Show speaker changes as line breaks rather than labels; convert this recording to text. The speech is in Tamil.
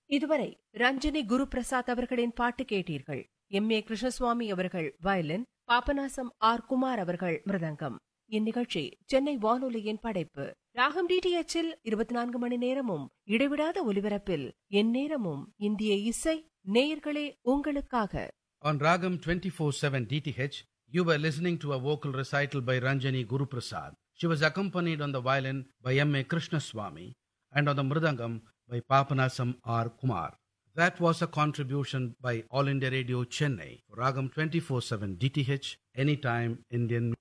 இதுவரை ரஞ்சனி குரு பிரசாத் அவர்களின் பாட்டு கேட்டீர்கள் எம் ஏ கிருஷ்ணசுவாமி அவர்கள் வயலின் பாபநாசம் ஆர் குமார் அவர்கள் மிருதங்கம் இந்நிகழ்ச்சி சென்னை வானொலியின் படைப்பு ராகம் டிடிஎச்சில் இருபத்தி நான்கு மணி நேரமும் இடைவிடாத ஒலிபரப்பில் எந்நேரமும் இந்திய இசை நேயர்களே உங்களுக்காக
On Ragam 24-7 DTH, you were listening to a vocal recital by Ranjani Guru Prasad. She was accompanied on the violin by M.A. Krishnaswamy and on the mridangam by Papanasam R. Kumar. That was a contribution by All India Radio Chennai for Ragam 24-7 DTH, Anytime Indian